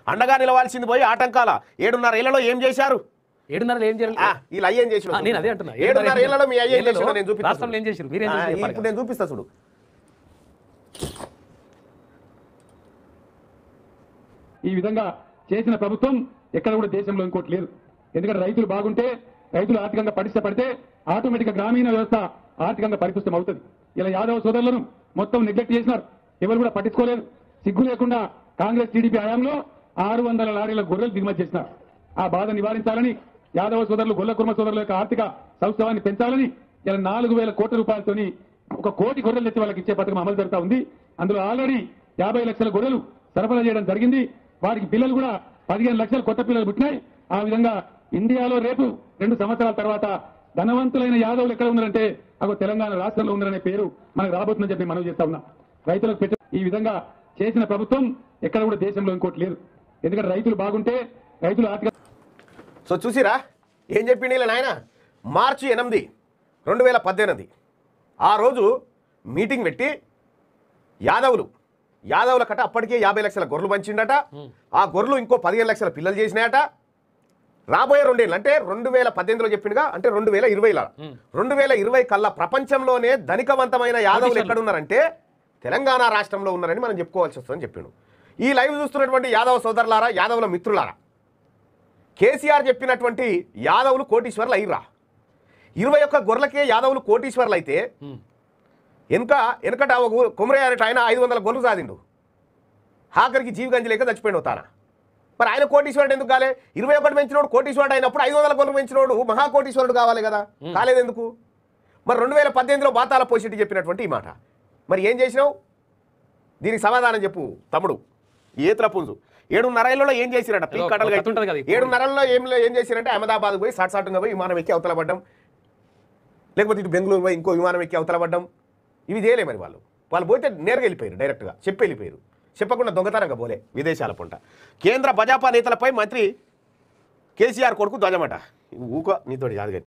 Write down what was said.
అండగా నిలవాల్సింది పోయి ఆటంకాల ఏడున్నర ఏళ్లలో ఏం చేశారు ఏడున్నరలు ఏం చేయాలి ఆ, వీళ్ళు అయ్యేం చేసి ఆ, నేను అదే అంటున్నా ఏడున్నర ఏళ్లలో మీ అయ్యేం ఏళ్లలో చేసిండో నేను చూపిస్తా రాష్ట్రంలో ఏం చేసిరు మీరేం ఆ, చేసిరు చెప్పాలి ఇప్పుడు నేను చూపిస్తా చూడు ఈ విధంగా చేసిన ప్రభుత్వం ఎక్కడ కూడా దేశంలో ఇంకోటి లేదు ఎందుకంటే రైతులు బాగుంటే రైతులు ఆర్థికంగా పటిష్ట పడితే ఆటోమేటిక్ గ్రామీణ వ్యవస్థ ఆర్థికంగా పరిపుష్టం అవుతుంది ఇలా యాదవ సోదరులను మొత్తం నెగ్లెక్ట్ చేసినారు ఎవరు కూడా పట్టించుకోలేదు సిగ్గు లేకుండా కాంగ్రెస్ టీడీపీ హయాంలో ఆరు వందల లారీల గొర్రెలు దిగుమతి చేసినారు ఆ బాధ నివారించాలని యాదవ సోదరులు గొల్ల కుర్మ సోదరుల యొక్క ఆర్థిక సౌష్ఠవాన్ని పెంచాలని ఇలా నాలుగు వేల కోట్ల రూపాయలతోని ఒక కోటి గొర్రెలు తెచ్చి వాళ్ళకి ఇచ్చే పథకం అమలు జరుగుతా ఉంది అందులో ఆల్రెడీ యాభై లక్షల గొర్రెలు సరఫరా చేయడం జరిగింది వారికి పిల్లలు కూడా పదిహేను లక్షల కొత్త పిల్లలు పుట్టినాయి ఆ విధంగా ఇండియాలో రేపు రెండు సంవత్సరాల తర్వాత ధనవంతులైన యాదవులు ఎక్కడ ఉన్నారంటే అగో తెలంగాణ రాష్ట్రంలో ఉన్నారనే పేరు మనకు రాబోతుందని చెప్పి మనం చేస్తా ఉన్నాం రైతులకు పెట్టు ఈ విధంగా చేసిన ప్రభుత్వం ఎక్కడ కూడా దేశంలో ఇంకోటి లేదు ఎందుకంటే రైతులు బాగుంటే రైతులు ఆర్థిక సో చూసిరా ఏం చెప్పిండి ఇలా నాయన మార్చి ఎనిమిది రెండు వేల పద్దెనిమిది ఆ రోజు మీటింగ్ పెట్టి యాదవులు యాదవుల కట అప్పటికే యాభై లక్షల గొర్రెలు పంచిండట ఆ గొర్రెలు ఇంకో పదిహేను లక్షల పిల్లలు చేసినాయట రాబోయే రెండేళ్ళు అంటే రెండు వేల పద్దెనిమిదిలో చెప్పిండుగా అంటే రెండు వేల ఇరవైలో రెండు వేల ఇరవై కల్లా ప్రపంచంలోనే ధనికవంతమైన యాదవులు ఎక్కడున్నారంటే తెలంగాణ రాష్ట్రంలో ఉన్నారని మనం చెప్పుకోవాల్సి వస్తుందని చెప్పిండు ఈ లైవ్ చూస్తున్నటువంటి యాదవ సోదరులారా యాదవుల మిత్రులారా కేసీఆర్ చెప్పినటువంటి యాదవులు కోటీశ్వర్లు అయ్యిరా ఇరవై ఒక్క గొర్రెలకే యాదవులు కోటీశ్వర్లు అయితే వెనుక వెనకట ఒక ఊరు- కుమరయ్య అనేట ఆయన ఐదు వందల గొర్రెలు సాదిండు ఆఖరికి జీవి గంజి లేక చచ్చిపోయిన తాన మరి ఆయన కోటీశ్వరుడు ఎందుకు కాలే ఇరవై ఒకటి పెంచినోడు కోటీశ్వరుడు అయినప్పుడు ఐదు వందల గొర్రెలు పెంచినోడు మహాకోటీశ్వరుడు కావాలి కదా కాలేదు ఎందుకు మరి రెండు వేల పద్దెనిమిదిలో బాతాల పోసిటి చెప్పినటువంటి ఈ మాట మరి ఏం చేసినావు దీనికి సమాధానం చెప్పు తమ్ముడు ఏతుల పుంజు ఏడున్నర ఏళ్ళలో ఏం చేసిరట పీ ఏదో ఒక కట్టలుగా కథ ఉంటది కదా ఇప్పుడు. ఏడున్నరలో ఏం ఏం చేసిరంటే అహ్మదాబాద్ పోయి సాట్ సాటుగా పోయి విమానం ఎక్కి అవతల పడ్డం లేకపోతే ఇటు బెంగళూరు పోయి ఇంకో విమానం ఎక్కి అవతల పడ్డం ఇవి చేయలే మరి వాళ్ళు వాళ్ళు పోతే నేరుగా వెళ్ళిపోయారు డైరెక్ట్గా చెప్పి వెళ్ళిపోయారు చెప్పకుండా దొంగతనంగా పోలే విదేశాల పొంట కేంద్ర భాజపా నేతలపై మంత్రి కేసీఆర్ కొడుకు ధ్వజమట ఊకో నీతోటి కాదు